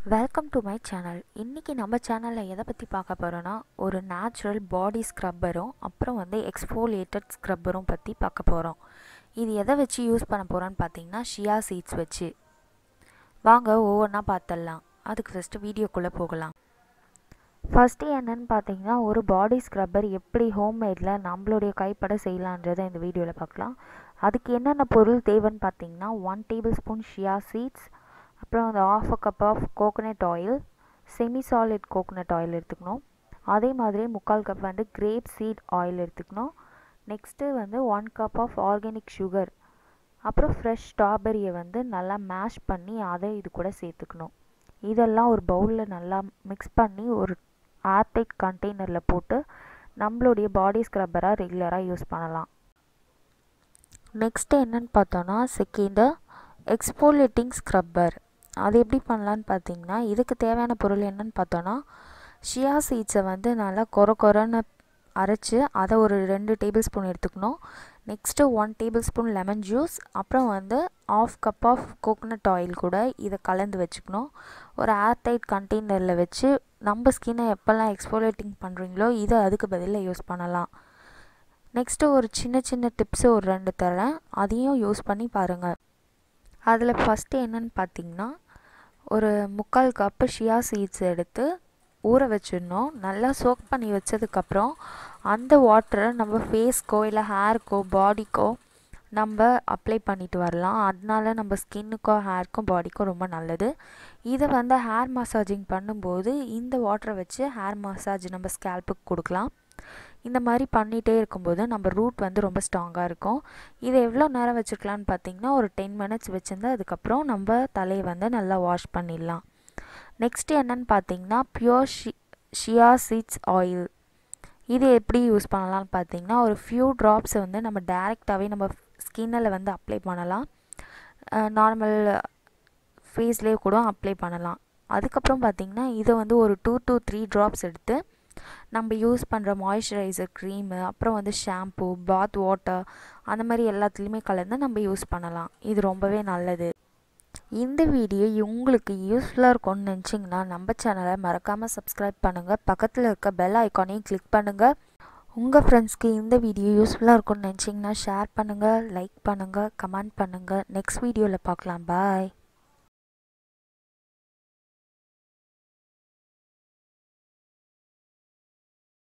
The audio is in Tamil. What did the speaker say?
வெல்கம் டு மை சேனல் இன்றைக்கி நம்ம சேனலில் எதை பற்றி பார்க்க போகிறோன்னா ஒரு நேச்சுரல் பாடி ஸ்க்ரப்பரும் அப்புறம் வந்து எக்ஸ்ஃபோலியேட்டட் ஸ்க்ரப்பரும் பற்றி பார்க்க போகிறோம் இது எதை வச்சு யூஸ் பண்ண போகிறோன்னு பார்த்தீங்கன்னா ஷியா சீட்ஸ் வச்சு வாங்க ஒவ்வொன்றா பார்த்துடலாம் அதுக்கு ஃபஸ்ட்டு வீடியோக்குள்ளே போகலாம் ஃபஸ்ட்டு என்னன்னு பார்த்தீங்கன்னா ஒரு பாடி ஸ்க்ரப்பர் எப்படி ஹோம்மேடில் நம்மளுடைய கைப்பட செய்யலான்றதை இந்த வீடியோவில் பார்க்கலாம் அதுக்கு என்னென்ன பொருள் தேவைன்னு பார்த்தீங்கன்னா one table spoon shea seeds அப்புறம் அந்த half a cup of coconut oil semi solid coconut oil எடுத்துக்கணும் அதே மாதிரி முக்கால் கப் வந்து கிரேப் சீட் ஆயில் எடுத்துக்கணும் நெக்ஸ்ட்டு வந்து one cup of organic sugar அப்புறம் ஃப்ரெஷ் ஸ்ட்ராபெரியை வந்து நல்லா மேஷ் பண்ணி அதை இது கூட சேர்த்துக்கணும் இதெல்லாம் ஒரு பவுலில் நல்லா மிக்ஸ் பண்ணி ஒரு ஏர்டைட் கண்டெய்னரில் போட்டு நம்மளுடைய பாடி ஸ்க்ரப்பராக ரெகுலராக யூஸ் பண்ணலாம் நெக்ஸ்ட்டு என்னன்னு பார்த்தோன்னா செகண்டு எக்ஸ்போலேட்டிங் ஸ்க்ரப்பர் அது எப்படி பண்ணலான்னு பார்த்தீங்கன்னா இதுக்கு தேவையான பொருள் என்னன்னு பார்த்தோன்னா ஷியா சீட்ஸை வந்து நல்லா கொர கொரன்னு அரைச்சி அதை ஒரு ரெண்டு டேபிள் ஸ்பூன் எடுத்துக்கணும் next one table spoon lemon juice அப்புறம் வந்து half cup of coconut oil கூட இதை கலந்து வச்சுக்கணும் ஒரு ஏர்டைட் கண்டெய்னரில் வச்சு நம்ம ஸ்கின்னை எப்போல்லாம் எக்ஸ்போலேட்டிங் பண்ணுறீங்களோ இதை அதுக்கு பதிலாக யூஸ் பண்ணலாம் நெக்ஸ்ட்டு ஒரு சின்ன சின்ன டிப்ஸு ஒரு ரெண்டு தரேன் அதையும் யூஸ் பண்ணி பாருங்கள் அதில் ஃபஸ்ட்டு என்னன்னு பார்த்தீங்கன்னா ஒரு முக்கால் கப்பு ஷியா சீட்ஸ் எடுத்து ஊற வச்சிடணும் நல்லா சோக் பண்ணி வச்சதுக்கப்புறம் அந்த வாட்டரை நம்ம ஃபேஸ்க்கோ இல்லை ஹேருக்கோ பாடிக்கோ நம்ம அப்ளை பண்ணிட்டு வரலாம் அதனால நம்ம ஸ்கின்னுக்கோ ஹேருக்கும் பாடிக்கும் ரொம்ப நல்லது இதை வந்து ஹேர் மசாஜிங் பண்ணும்போது இந்த வாட்டரை வச்சு ஹேர் மசாஜ் நம்ம ஸ்கேல்ப்புக்கு கொடுக்கலாம் இந்த மாதிரி பண்ணிகிட்டே இருக்கும்போது நம்ம ரூட் வந்து ரொம்ப ஸ்ட்ராங்காக இருக்கும் இதை எவ்வளோ நேரம் வச்சுருக்கலான்னு பார்த்தீங்கன்னா ஒரு டென் மினிட்ஸ் வச்சுருந்து அதுக்கப்புறம் நம்ம தலையை வந்து நல்லா வாஷ் பண்ணிடலாம் நெக்ஸ்ட் என்னன்னு பார்த்தீங்கன்னா பியோர் ஷி ஷியா சீட்ஸ் ஆயில் இது எப்படி யூஸ் பண்ணலாம்னு பார்த்தீங்கன்னா ஒரு ஃபியூ ட்ராப்ஸை வந்து நம்ம டேரெக்டாகவே நம்ம ஸ்கின்னில் வந்து அப்ளை பண்ணலாம் நார்மல் ஃபேஸ்லேயே கூட அப்ளை பண்ணலாம் அதுக்கப்புறம் பார்த்திங்கன்னா இதை வந்து ஒரு டூ டு த்ரீ ட்ராப்ஸ் எடுத்து நம்ம யூஸ் பண்ணுற மாய்ஸ்சரைசர் க்ரீமு அப்புறம் வந்து ஷாம்பு பாத் வாட்டர் அந்த மாதிரி எல்லாத்துலேயுமே கலந்து நம்ம யூஸ் பண்ணலாம் இது ரொம்பவே நல்லது இந்த வீடியோ உங்களுக்கு யூஸ்ஃபுல்லாக இருக்கும்னு நினச்சிங்கன்னா நம்ம சேனலை மறக்காமல் சப்ஸ்கிரைப் பண்ணுங்கள் பக்கத்தில் இருக்க பெல் ஐக்கானையும் கிளிக் பண்ணுங்கள் உங்கள் ஃப்ரெண்ட்ஸ்க்கு இந்த வீடியோ யூஸ்ஃபுல்லாக இருக்கும்னு நினச்சிங்கன்னா ஷேர் பண்ணுங்கள் லைக் பண்ணுங்கள் கமெண்ட் பண்ணுங்கள் நெக்ஸ்ட் வீடியோவில் பார்க்கலாம் பாய்